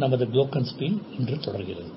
நமது குளோக்கன்ஸ்பீல் இன்று தொடர்கிறது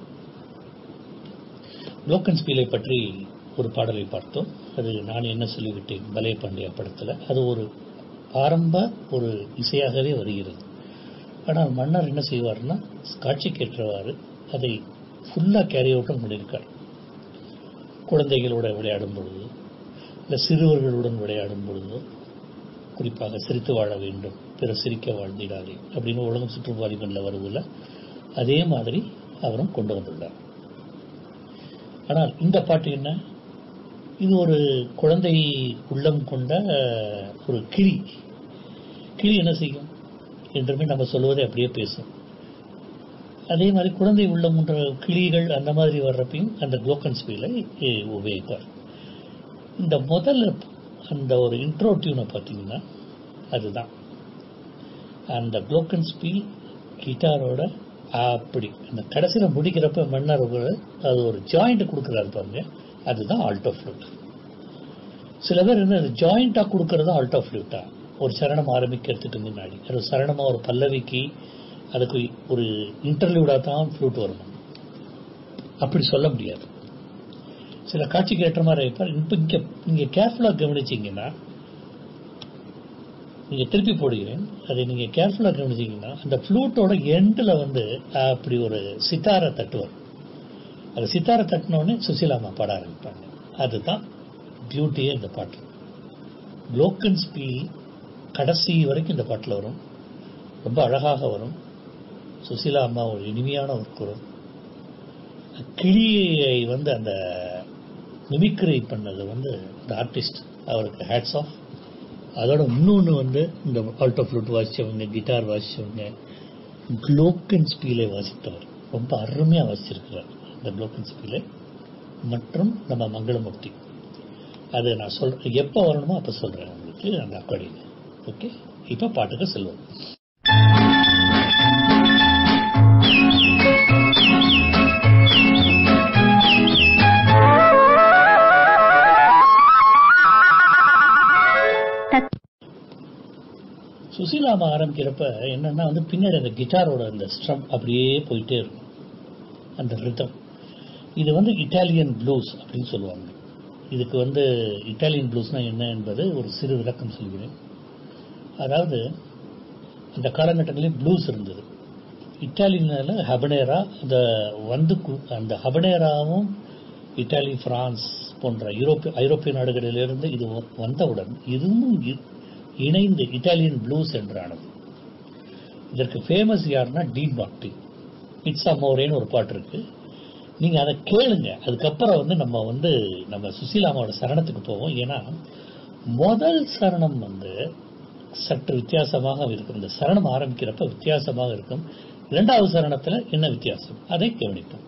குளோக்கன்ஸ்பீலை பற்றி ஒரு பாடலை பார்த்தோம் அது நான் என்ன சொல்லிவிட்டேன் பலே பாண்டியா படத்தில் அது ஒரு ஆரம்ப ஒரு இசையாகவே வருகிறது ஆனால் மன்னர் என்ன செய்வார்னா காட்சிக்கேற்றவாறு அதை ஃபுல்லாக கேரி அவுட்டும் பண்ணியிருக்கார் குழந்தைகளோட விளையாடும் பொழுது இல்லை சிறுவர்களுடன் விளையாடும் பொழுது குறிப்பாக சிரித்து வாழ வேண்டும் பிற சிரிக்க வாழ்ந்திடாதே அப்படின்னு உலகம் சுற்றுப்பாதிகளில் வருவதில்ல அதே மாதிரி அவரும் கொண்டு வந்துள்ளார் ஆனால் இந்த பாட்டு என்ன இது ஒரு குழந்தை உள்ளம் கொண்ட ஒரு கிளி கிளி என்ன செய்யும் என்றுமே நம்ம சொல்வதை அப்படியே பேசும் அதே மாதிரி குழந்தை உள்ளம் என்ற கிளிகள் அந்த மாதிரி வர்றப்பையும் அந்த குளோக்கன் ஸ்பீலை உபயோகிப்பார் இந்த முதல்ல அந்த ஒரு இன்ட்ரோ டியூனை பார்த்தீங்கன்னா அதுதான் அந்த குளோக்கன் ஸ்பீல் கிட்டாரோட அப்படி அந்த கடைசியில் முடிக்கிறப்ப மன்னர் அது ஒரு ஜாயிண்ட் கொடுக்குறாரு பாருங்க அதுதான் ஆல்டோ ஃப்ளூட் சில பேர் என்ன ஜாயிண்டாக கொடுக்கறது ஆல்டோ ஃப்ளூட்டா ஒரு சரணம் ஆரம்பிக்கிறதுக்கு முன்னாடி அது சரணமாக ஒரு பல்லவிக்கு அதுக்கு ஒரு இன்டர்வியூடாக தான் ஃப்ளூட் வரணும் அப்படி சொல்ல முடியாது சில காட்சிக்கு ஏற்ற மாதிரி இருப்பார் இப்போ இங்கே நீங்கள் கேர்ஃபுல்லாக கவனிச்சிங்கன்னா நீங்கள் திருப்பி போடுகிறேன் அதை நீங்கள் கேர்ஃபுல்லாக கவனிச்சிங்கன்னா அந்த ஃப்ளூட்டோட எண்டில் வந்து அப்படி ஒரு சித்தாரை தட்டுவார் அது சித்தாரை தட்டினோடனே சுசீலாமா பாட ஆரம்பிப்பாங்க அதுதான் பியூட்டியே இந்த பாட்டு குளோக்கன் ஸ்பீல் கடைசி வரைக்கும் இந்த பாட்டில் வரும் ரொம்ப அழகாக வரும் சுசீலா அம்மா ஒரு இனிமையான ஒரு குரல் கிளியை வந்து அந்த மிமிக்ரி பண்ணது வந்து இந்த ஆர்டிஸ்ட் அவருக்கு ஹேட்ஸ் ஆஃப் அதோட இன்னொன்று வந்து இந்த ஆல்டோ ஃப்ளூட் வாசித்தவங்க கிட்டார் வாசித்தவங்க குளோக்கன் ஸ்பீலை வாசித்தவர் ரொம்ப அருமையாக வாசிச்சிருக்கிறார் இந்த குளோக்கன் ஸ்பீலை மற்றும் நம்ம மங்களமூர்த்தி அது நான் சொல் எப்போ வரணுமோ அப்போ சொல்கிறேன் உங்களுக்கு அந்த அக்காடியில் ஓகே இப்போ பாட்டுக்கு செல்வோம் சுசீலாமா ஆரம்பிக்கிறப்ப என்னன்னா வந்து பின்னாடி அந்த கிட்டாரோட அந்த ஸ்ட்ரம் அப்படியே போயிட்டே இருக்கும் அந்த ரிதம் இது வந்து இட்டாலியன் ப்ளூஸ் அப்படின்னு சொல்லுவாங்க இதுக்கு வந்து இட்டாலியன் ப்ளூஸ்னா என்ன என்பது ஒரு சிறு விளக்கம் சொல்கிறேன் அதாவது அந்த காலகட்டங்களில் ப்ளூஸ் இருந்தது இட்டாலியனில் ஹபனேரா அந்த வந்து அந்த ஹபனேராவும் இட்டாலி பிரான்ஸ் போன்ற யூரோப்பிய ஐரோப்பிய நாடுகளிலிருந்து இது வந்தவுடன் இதுவும் இணைந்து இட்டாலியன் ப்ளூஸ் என்றானது இதற்கு ஃபேமஸ் யாருன்னா டீன் பாக்டி இட்ஸ் அம்மோரேன்னு ஒரு பாட்டு இருக்கு நீங்க அதை கேளுங்க அதுக்கப்புறம் வந்து நம்ம வந்து நம்ம சுசீலாமாவோட சரணத்துக்கு போவோம் ஏன்னா முதல் சரணம் வந்து சற்று வித்தியாசமாக இருக்கும் இந்த சரணம் ஆரம்பிக்கிறப்ப வித்தியாசமாக இருக்கும் இரண்டாவது சரணத்துல என்ன வித்தியாசம் அதை கவனிப்போம்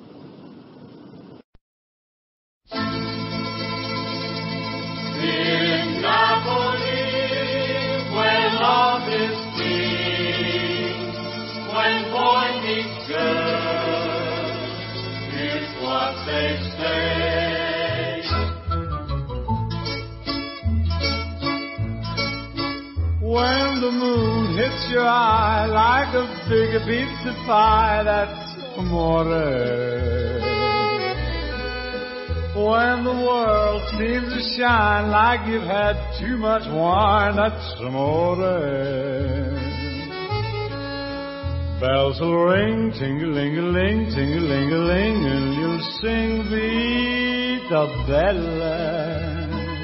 When the moon hits your eye like a big pizza pie, that's amore. When the world seems to shine like you've had too much wine, that's amore. Bells will ring, ting-a-ling-a-ling, ting-a-ling-a-ling, and you'll sing Vita Bella.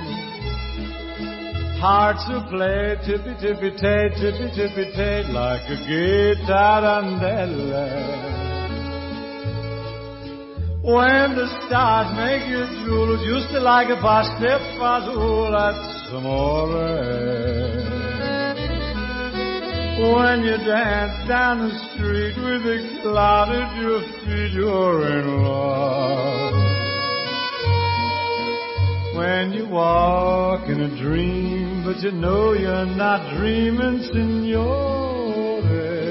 Hearts will play tippy tippy tay, tippy tippy tay, like a guitarandella. When the stars make you drool, just like a pasta fazool, that's amore. When you dance down the street with a cloud at your feet, you're in love. When you walk in a dream, but you know you're not dreaming, signore.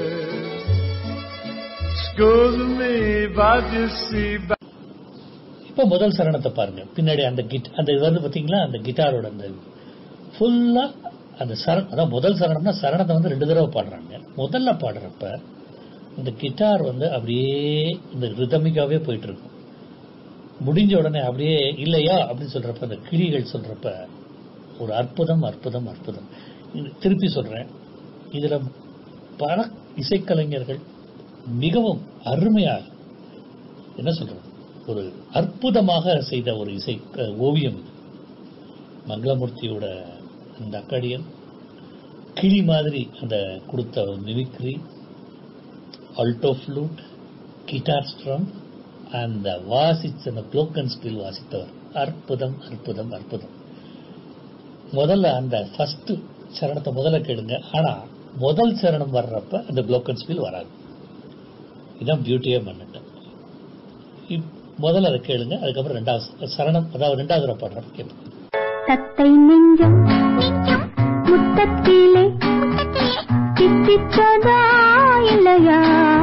Excuse me, but you see. இப்போ முதல் சரணத்தை பாருங்க பின்னாடி அந்த kit அந்த இது வந்து பாத்தீங்களா அந்த கிட்டாரோட அந்த ஃபுல்லா அந்த சரண் அதான் முதல் சரணம்னா சரணத்தை வந்து ரெண்டு தடவை பாடுறாங்க முதல்ல பாடுறப்ப இந்த கிட்டார் வந்து அப்படியே இந்த ரிதமிக்காவே போயிட்டு இருக்கும் முடிஞ்ச உடனே அப்படியே இல்லையா அப்படின்னு சொல்றப்ப அந்த கிளிகள் சொல்றப்ப ஒரு அற்புதம் அற்புதம் அற்புதம் இது திருப்பி சொல்றேன் இதுல பல இசைக்கலைஞர்கள் மிகவும் அருமையாக என்ன சொல்றது ஒரு அற்புதமாக செய்த ஒரு இசை அஹ், ஓவியம் இது மங்களமூர்த்தியோட அந்த அக்காடியன் கிளி மாதிரி அந்த கொடுத்த mimicry alto flute guitar strum அந்த வாசிச்ச அந்த க்ளோக்கன் ஸ்கில் வாசித்தவர் அற்புதம் அற்புதம் அற்புதம் முதல்ல அந்த ஃபர்ஸ்ட் சரணத்தை முதல்ல கேளுங்க ஆனா முதல் சரணம் வர்றப்ப அந்த க்ளோக்கன் ஸ்கில் வராது இதான் பியூட்டியே பண்ணிட்டேன் இப்- முதல்ல அதை கேளுங்க அதுக்கப்புறம் ரெண்டாவது சரணம் அதாவது ரெண்டாவது தடவை பாடுறப்ப கேட்போம் தத்தை நெஞ்சம் முத்தத்திலே தித்தித்ததா இல்லையா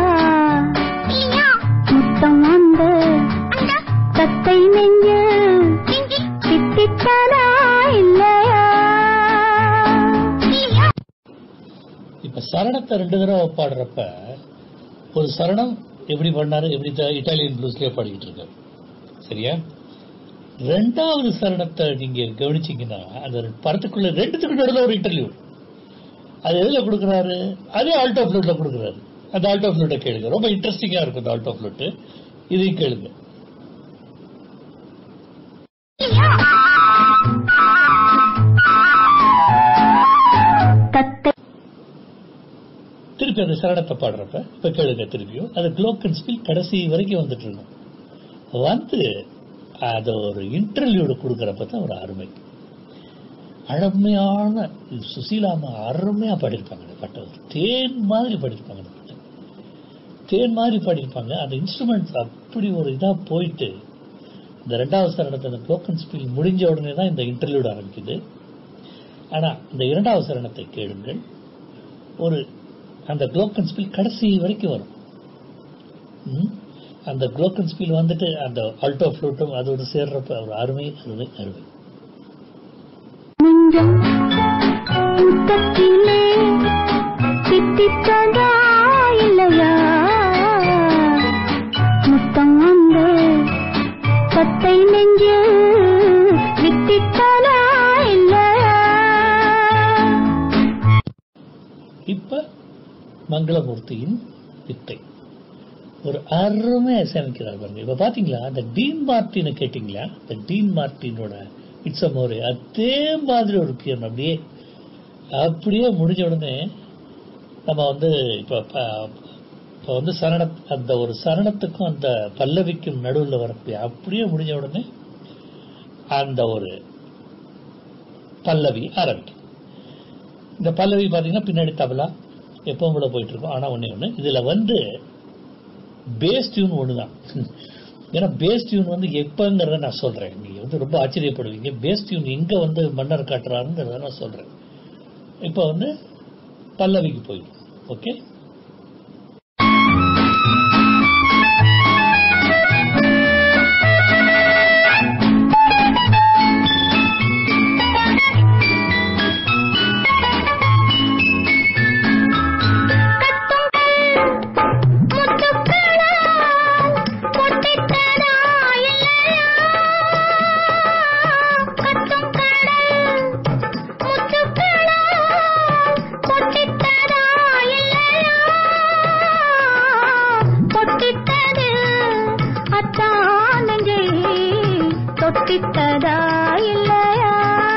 முத்தம் அந்த தத்தை நெஞ்சு தித்தித்ததா இல்லையா இப்ப சரணத்தை ரெண்டு தடவை பாடுறப்ப ஒரு சரணம் எப்படி பண்ணாரு எப்படி த- இட்டாலியன் ப்ளூஸ்லயே பாடிக்கிட்டு இருக்காரு சரியா ரெண்டாவது சரணத்தை நீங்க கவனிச்சீங்கன்னா அந்த படத்துக்குள்ள ரெண்டுத்துக்கு நடுவில் ஒரு இன்டர்வியூ அது எதுல கொடுக்குறாரு அதே ஆல்டோ ஃப்ளூட்ல கொடுக்குறாரு அந்த ஆல்டோ ஃப்ளூட்டை கேளுங்க ரொம்ப இன்ட்ரெஸ்டிங்கா இருக்கும் அந்த ஆல்டோ ஃப்ளூட்டு இதையும் கேளுங்க தத்தை திருப்பி அந்த சரணத்தை பாடுறப்ப இப்ப கேளுங்க திருப்பியும் அது க்ளோக்கன் ஸ்பீல் கடைசி வரைக்கும் வந்துட்டு இருக்கும் வந்து அது ஒரு இன்டர்வியூட கொடுக்கறப்ப தான் ஒரு அருமை அருமையான சுசீலாமா அருமையா பாடியிருப்பாங்க இந்த பாட்டை ஒரு தேன் மாதிரி பாடியிருப்பாங்க இந்த பாட்டை தேன் மாதிரி பாடியிருப்பாங்க அந்த இன்ஸ்ட்ருமெண்ட்ஸ் அப்படி ஒரு இதா போயிட்டு இந்த ரெண்டாவது சரணத்தை அந்த க்ளோக்கன் ஸ்பீல் முடிஞ்ச உடனே தான் இந்த இன்டர்வியூட ஆரம்பிக்குது ஆனா இந்த இரண்டாவது சரணத்தை கேளுங்கள் ஒரு அந்த குளோக்கன் ஸ்பீல் கடைசி வரைக்கும் வரும் ம்? அந்த குளோக்கன் ஸ்பீல் வந்துட்டு அந்த ஆல்டோ ஃப்ளூட்டும் அதோடு சேர்றப்ப ஒரு அருமை அருமை அருமை நெஞ்சம் முத்தத்திலே தித்தித்ததா இல்லையா முத்தம் அந்த தத்தை நெஞ்சு வித்தித்ததா இல்லையா இப்ப மங்களமூர்த்தியின் வித்தை ஒரு அருமையா இசையமைக்கிறார் பாருங்க இப்ப பாத்தீங்களா அந்த டீன் மார்ட்டினை கேட்டீங்களா அந்த டீன் மார்ட்டினோட இட்ஸ் அ மோரே அதே மாதிரி ஒரு பியன் அப்படியே அப்படியே முடிஞ்ச உடனே நம்ம வந்து இப்ப ப- இப்ப வந்து சரண அந்த ஒரு சரணத்துக்கும் அந்த பல்லவிக்கும் நடுவில் வரக்கூடிய அப்படியே முடிஞ்ச உடனே அந்த ஒரு பல்லவி ஆரம்பிக்கும் இந்த பல்லவி பாத்தீங்கன்னா பின்னாடி தபலா எப்பவும் கூட போயிட்டு இருக்கும் ஆனா ஒண்ணே ஒண்ணு இதுல வந்து பேஸ் டியூன் ஒண்ணுதான் ஏன்னா பேஸ் டியூன் வந்து எப்பங்கிறத நான் சொல்றேன் நீங்க வந்து ரொம்ப ஆச்சரியப்படுவீங்க பேஸ் டியூன் எங்க வந்து மன்னர் காட்டுறாருங்கிறத நான் சொல்றேன் இப்போ வந்து பல்லவிக்கு போயிடும் ஓகே தொட்டித்ததா இல்லையா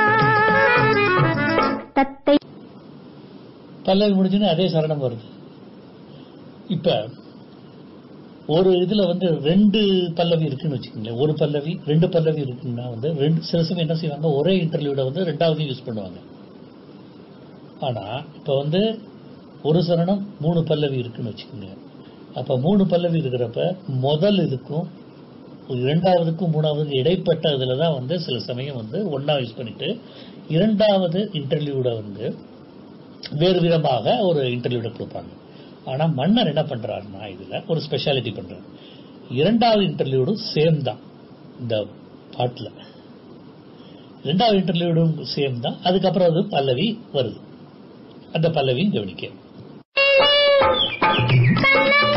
தத்தை பல்லவி முடிஞ்சுன்னு அதே சரணம் வருது இப்ப ஒரு இதுல வந்து ரெண்டு பல்லவி இருக்குன்னு வச்சுக்கோங்களேன் ஒரு பல்லவி ரெண்டு பல்லவி இருக்குன்னா வந்து ரெண்டு சில சமயம் என்ன செய்வாங்க ஒரே இன்டர்வியூட வந்து ரெண்டாவது யூஸ் பண்ணுவாங்க ஆனா இப்ப வந்து ஒரு சரணம் மூணு பல்லவி இருக்குன்னு வச்சுக்கோங்க அப்ப மூணு பல்லவி இருக்கிறப்ப முதல் இதுக்கும் இரண்டாவதுக்கும் மூணாவதுக்கும் இடைப்பட்ட இதுல தான் வந்து சில சமயம் வந்து ஒண்ணா யூஸ் பண்ணிட்டு இரண்டாவது இன்டர்வியூட வந்து வேறு விதமாக ஒரு இன்டர்வியூட கொடுப்பாங்க ஆனா மன்னர் என்ன பண்றாருன்னா இதுல ஒரு ஸ்பெஷாலிட்டி பண்றாரு இரண்டாவது இன்டர்வியூடும் சேம் தான் இந்த பாட்டுல இரண்டாவது இன்டர்வியூடும் சேம் தான் அதுக்கப்புறம் அது பல்லவி வருது அந்த பல்லவியும் கவனிக்க கண்ணம்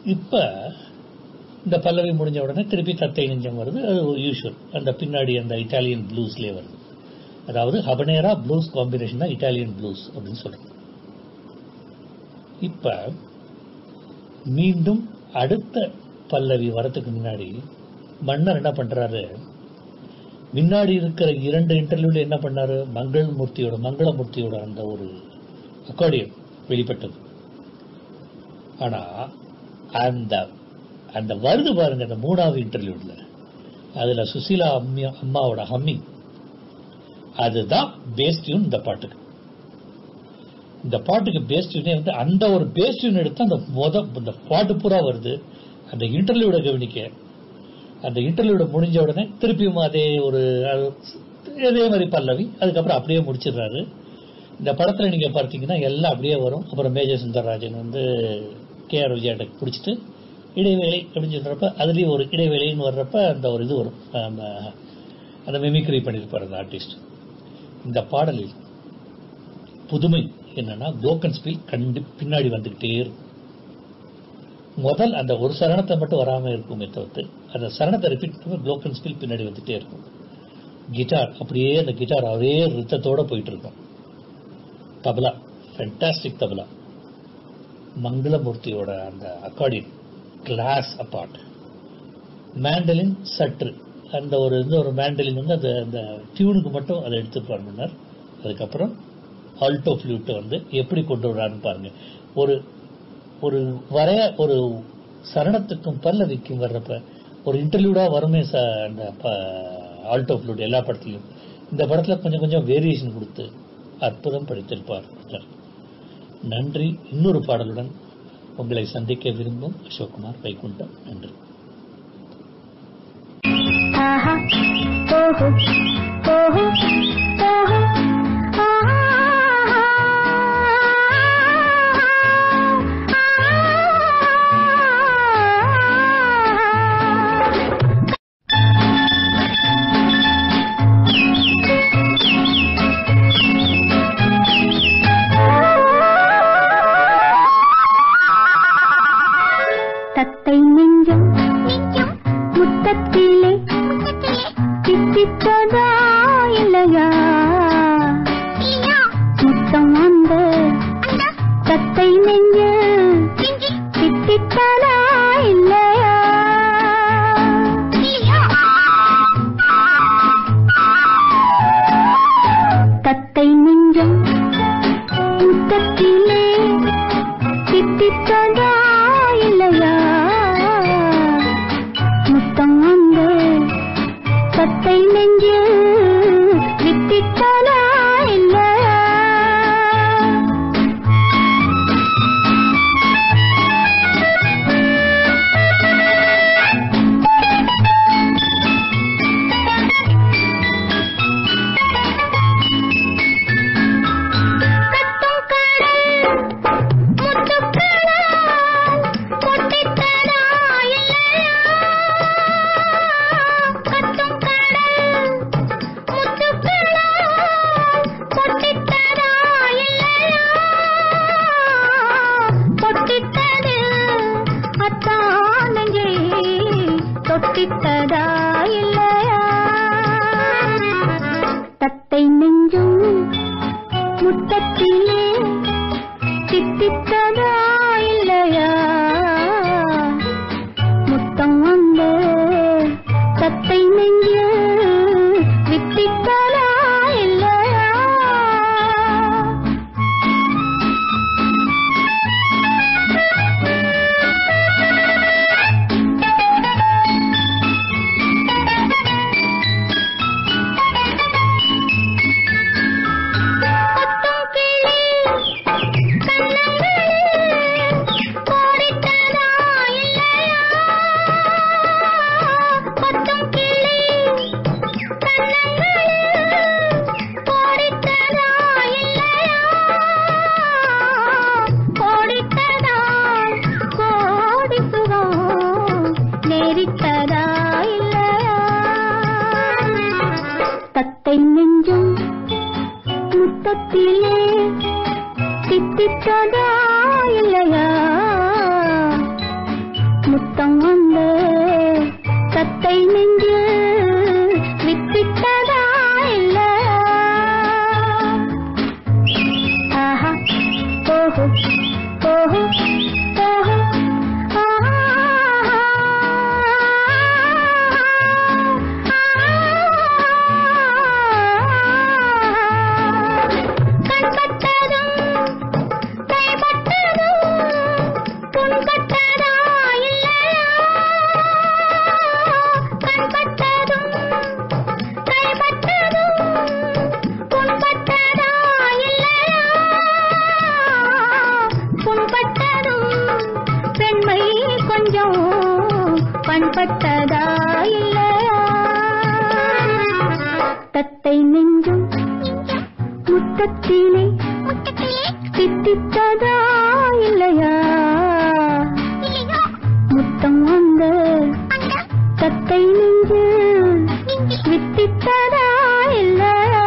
இப்ப இந்த பல்லவி முடிஞ்ச உடனே திருப்பி தத்தை நெஞ்சம் வருது அது யூஷுவல் அந்த பின்னாடி அந்த இட்டாலியன் ப்ளூஸ்லேயே வருது அதாவது ஹபனேரா ப்ளூஸ் காம்பினேஷன் தான் இட்டாலியன் ப்ளூஸ் அப்படின்னு சொல்றது இப்ப மீண்டும் அடுத்த பல்லவி வரதுக்கு முன்னாடி மன்னர் என்ன பண்றாரு முன்னாடி இருக்கிற இரண்டு இன்டர்வியூல என்ன பண்ணாரு மங்களமூர்த்தியோட மங்களமூர்த்தியோட அந்த ஒரு அக்கார்டியன் வெளிப்பட்டது ஆனா அந்த அந்த வருது பாருங்க அந்த மூணாவது இன்டர்வியூல அதுல சுசீலா அம்மியா அம்மாவோட ஹம்மிங் அதுதான் பேஸ் டியூன் இந்த பாட்டுக்கு இந்த பாட்டுக்கு பேஸ் டியூனே வந்து அந்த ஒரு பேஸ் டியூன் எடுத்து அந்த மொத இந்த பாட்டு பூரா வருது அந்த இன்டர்வியூட கவனிக்க அந்த இன்டர்வியூட முடிஞ்ச உடனே திருப்பியும் அதே ஒரு அது- இதே மாதிரி பல்லவி அதுக்கப்புறம் அப்படியே முடிச்சிடுறாரு இந்த படத்துல நீங்க பார்த்தீங்கன்னா எல்லாம் அப்படியே வரும் அப்புறம் மேஜர் சுந்தரராஜன் வந்து கே ஆர் விஜயாட்ட பிடிச்சிட்டு இடைவேளை அப்படின்னு சொல்றப்ப அதுலயும் ஒரு இடைவேளைன்னு வர்றப்ப அந்த ஒரு இது வரும் அந்த அந்த மிமிக்ரி பண்ணியிருப்பார் அந்த ஆர்டிஸ்ட் இந்த பாடலில் புதுமை என்னன்னா குளோக்கன் ஸ்பீல் கண்டு பின்னாடி வந்துகிட்டே இருக்கும் முதல் அந்த ஒரு சரணத்தை மட்டும் வராம இருக்குமே தவிர்த்து அந்த சரணத்தை ரிப்பீட் பண்ணி குளோக்கன் ஸ்பீல் பின்னாடி வந்துட்டே இருக்கும் கிட்டார் அப்படியே அந்த கிட்டார் ஒரே ரித்தத்தோட போயிட்டு இருக்கும் தபலா ஃபென்டாஸ்டிக் தபலா மங்களமூர்த்தியோட அந்த அக்கார்டியன் கிளாஸ் அப்பார்ட் மேண்டலின் சற்று அந்த ஒரு இந்த ஒரு மேண்டலின் வந்து அந்த அந்த டியூனுக்கு மட்டும் அதை எடுத்துப்பார் முன்னர் அதுக்கப்புறம் ஆல்டோ ஃப்ளூட்டை வந்து எப்படி கொண்டு வர்றாருன்னு பாருங்க ஒரு ஒரு வரைய ஒரு சரணத்துக்கும் பல்லவிக்கும் வர்றப்ப ஒரு இன்டர்வியூடா வருமே ச அந்த ஆல்டோ ஃப்ளூட் எல்லா படத்துலையும் இந்த படத்துல கொஞ்சம் கொஞ்சம் வேரியேஷன் கொடுத்து அற்புதம் படைத்திருப்பார் மன்னர். நன்றி இன்னொரு பாடலுடன் உங்களை சந்திக்க விரும்பும் அசோக்குமார் வைகுண்டம் நன்றி ஆஹா ஓஹோ ஓஹோ ஓஹோ தத்தை நெஞ்சம் முத்தத்திலே சித்தித்ததா இல்லையா முத்தம் அந்த தத்தை நெஞ்சு சித்தித்ததா இல்லையா தத்தை நெஞ்சம் முத்தத்திலே சித்தித்ததா இல்லையா முத்தம் வந்து சத்தை நெஞ்சு வித்தித்தலா இல்லையா கத்தும் கடல் முத்துக்களால் கொட்டித்ததா இல்லையா கத்தும் கடல் முத்துக்களால் கொட்டித்ததா இல்லையா கொட்டித்தது அத்தான் நெஞ்சே தொட்டித்ததா இல்லையா தத்தை நெஞ்சும் முத்தத்திலே சித்தித்ததா இல்லையா முத்தம் வந்து தத்தை நெஞ்சு வித்தித்தலா இல்லையா கொத்தும் கிளி கண்ணங்களே கோடித்ததா இல்லையா கொத்தும் கிளி கண்ணங்களே கோடித்ததா இல்லையா கோடித்ததா கோடி சுகம் நேரித்ததா இல்லையா தத்தை நெஞ்சும் முத்தத்திலே சித்தித்ததா இல்லையா முத்தம் வந்து தத்தை நெஞ்சு வித்திட்டதா இல்லையா ஆஹா ஓஹோ ஓஹோ ஓஹோ கண்பட்டதும் கைப்பட்டதும் புண்பட்டதா இல்லையா கண்பட்டதும் கைப்பட்டதும் புண்பட்டதா இல்லையா புண்பட்டதும் பெண்மை கொஞ்சம் பண்பட்டதா இல்லையா தத்தை நெஞ்சும் முத்தத்திலே தித்தித்ததா இல்லையா முத்தம் வந்த தத்தை நெஞ்சு வித்தித்ததா இல்லையா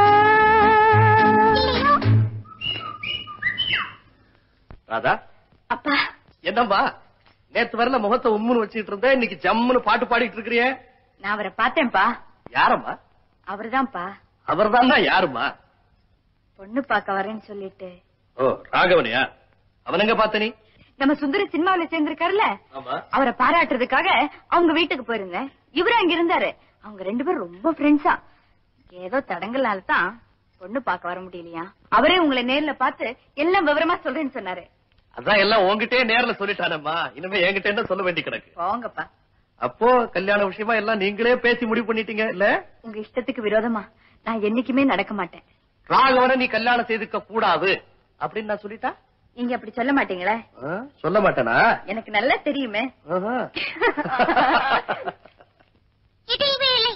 ராதா அப்பா என்னம்பா நேத்து வரல முகத்தை உம்முன்னு வச்சுட்டு இருந்த இன்னைக்கு ஜம்முன்னு பாட்டு பாடிட்டு இருக்கிறியே நான் அவரை பார்த்தேன்ப்பா யாரம்மா அவர்தான்ப்பா அவர்தான் யாருமா பொண்ணு பார்க்க வரேன்னு சொல்லிட்டு ஓ ராகவனியா அவன் எங்க பார்த்த நீ நம்ம சுந்தர சினிமாவில சேர்ந்திருக்காருல்ல ஆமா அவரை பாராட்டுறதுக்காக அவங்க வீட்டுக்கு போயிருந்தேன் இவரு அங்க இருந்தாரு அவங்க ரெண்டு பேரும் ரொம்ப ஃப்ரெண்ட்ஸா ஏதோ தடங்களால தான் பொண்ணு பார்க்க வர முடியலையா அவரே உங்களை நேர்ல பார்த்து எல்லாம் விவரமா சொல்றேன்னு சொன்னாரு அதான் எல்லாம் உன்கிட்டயே நேர்ல சொல்லிட்டானம்மா இனிமே என்கிட்ட என்ன சொல்ல வேண்டி கிடக்கு போங்கப்பா அப்போ கல்யாண விஷயமா எல்லாம் நீங்களே பேசி முடிவு பண்ணிட்டீங்க இல்ல உங்க இஷ்டத்துக்கு விரோதமா நான் என்னைக்குமே நடக்க மாட்டேன் ராகவனை நீ கல்யாணம் செய்துக்க கூடாது அப்படின்னு நான் சொல்லிட்டா நீங்க அப்படி சொல்ல மாட்டீங்களே ஆ, சொல்ல மாட்டேனா எனக்கு நல்லா தெரியுமே ஆஹா. இடைவேளை